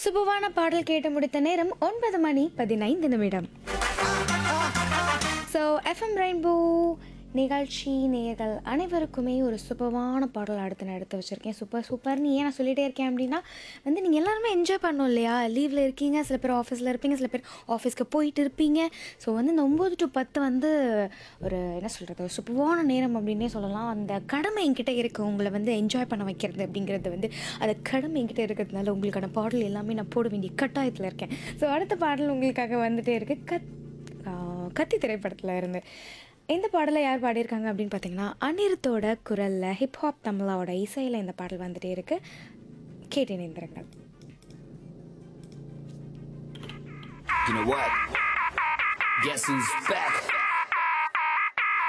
சுபவான பாடல் கேட்டு முடித்த நேரம் ஒன்பது மணி பதினைந்து நிமிடம் ஸோ எஃப்எம் ரெயின்போ நிகழ்ச்சி நேயர்கள் அனைவருக்குமே ஒரு சூப்பரான பாடல் அடுத்து நான் எடுத்து வச்சுருக்கேன் சூப்பர் சூப்பர்னு ஏன் நான் சொல்லிகிட்டே இருக்கேன் அப்படின்னா வந்து நீங்கள் எல்லாருமே என்ஜாய் பண்ணணும் இல்லையா லீவில் இருக்கீங்க சில பேர் ஆஃபீஸில் இருப்பீங்க சில பேர் ஆஃபீஸ்க்கு போயிட்டு இருப்பீங்க ஸோ வந்து இந்த ஒம்பது டு பத்து வந்து ஒரு என்ன சொல்கிறது ஒரு சூப்பரான நேரம் அப்படின்னே சொல்லலாம் அந்த கடமை என்கிட்ட இருக்குது உங்களை வந்து என்ஜாய் பண்ண வைக்கிறது அப்படிங்கிறது வந்து அந்த கடமை என்கிட்ட இருக்கிறதுனால உங்களுக்கான பாடல் எல்லாமே நான் போட வேண்டிய கட்டாயத்தில் இருக்கேன் ஸோ அடுத்த பாடல் உங்களுக்காக வந்துட்டே இருக்குது கத் ஆஹ் கத்தி திரைப்படத்தில் இருந்து இந்த பாடலை யார் பாடியிருக்காங்க அப்படின்னு பார்த்தீங்கன்னா அனிருத்தோட குரலில் ஹிப்ஹாப் தமிழாவோட இசையில் இந்த பாடல் வந்துட்டே இருக்கு கேட்டு நிந்திரங்கள் You know what? Guess who's back?